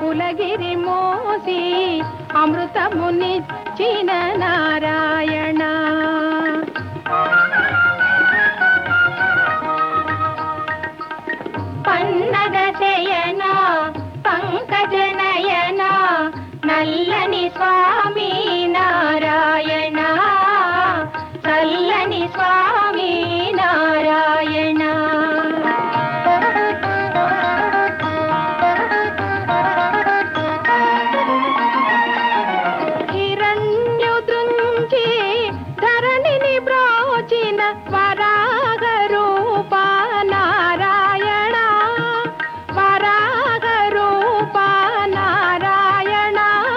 కులగిరి మోసి అమృతమునిచ్చిన నారాయణ పన్నగ శయన పంకజ నయన నల్లని స్వామి నారాయణ చల్లని స్వామి నారాయణ హిరణ్యుదృంచి ధరణిని బ్రోచిన వరాగ రూప నారాయణ వరాగ రూప నారాయణ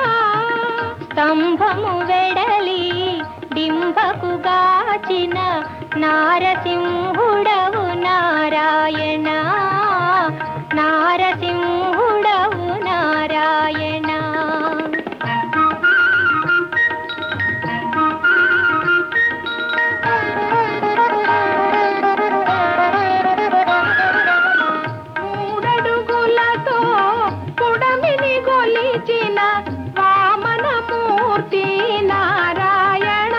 స్తంభము వెడలి డింబకు గాచిన నారసింహుడవు నారాయణ నారసింహుడవు నారాయణ మూడడుగులతో పుడమిని గొలిచిన వామనమూర్తి నారాయణ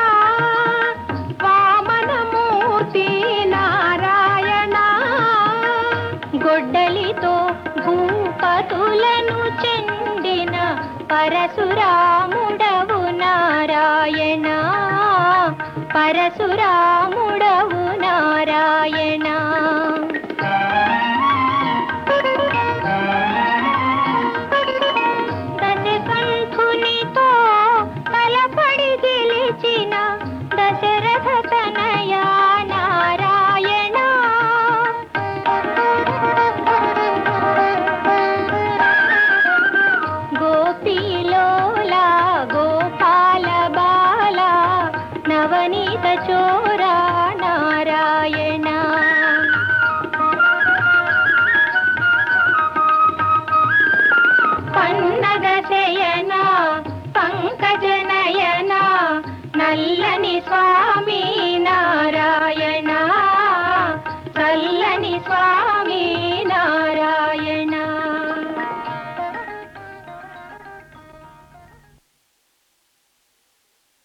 వామనమూర్తి నారాయణ గొడ్డలితో భూపతులను చెండిన పరశురాముడవు నారాయణ పరశురాముడవు నారాయణ